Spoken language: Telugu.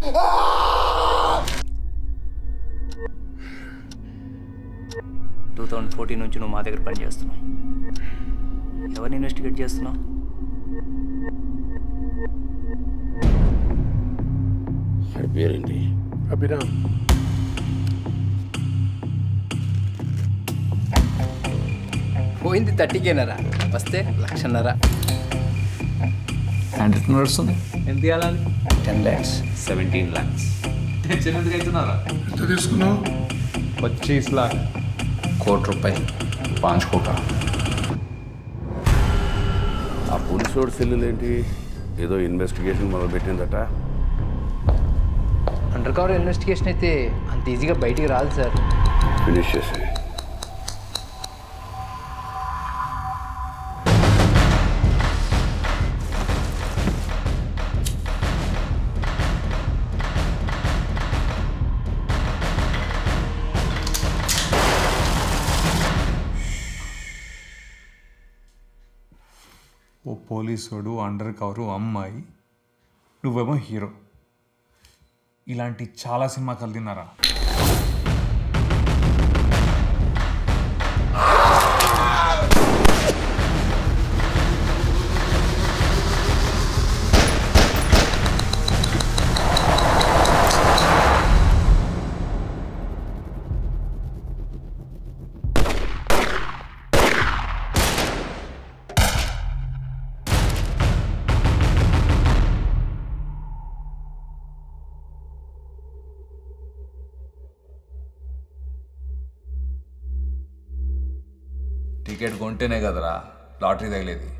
టూ థౌజండ్ ఫోర్టీన్ నుంచి నువ్వు మా దగ్గర పని చేస్తున్నావు ఎవరిని ఇన్వెస్టిగేట్ చేస్తున్నావు వాడి పేరేంటి అభిరామ్ పోయింది థర్టీకేనరా వస్తే లక్షన్నర హ్యాండ్ రిటర్న్ నడుస్తుంది ఎంత ఇవ్వాలని ten lakhs seventeen lakhs tension ఎందుకు అవుతున్నారా ఎంత తీసుకున్నావు పచ్చీస్ లాక్ కోటి రూపాయలు పాంచ్ కోట ఆ పోలీసోడు సెల్లులేంటి ఏదో ఇన్వెస్టిగేషన్ మొదలు పెట్టిందట అండర్ కవర్ ఇన్వెస్టిగేషన్ అయితే అంత ఈజీగా బయటికి రాదు సార్ ఫినిష్ చేసి ఓ పోలీసుడు అండర్ కవరు అమ్మాయి నువ్వేమో హీరో ఇలాంటి చాలా సినిమా కలిదిన్నారా టికెట్ కొంటేనే కదరా లాటరీ తగిలేది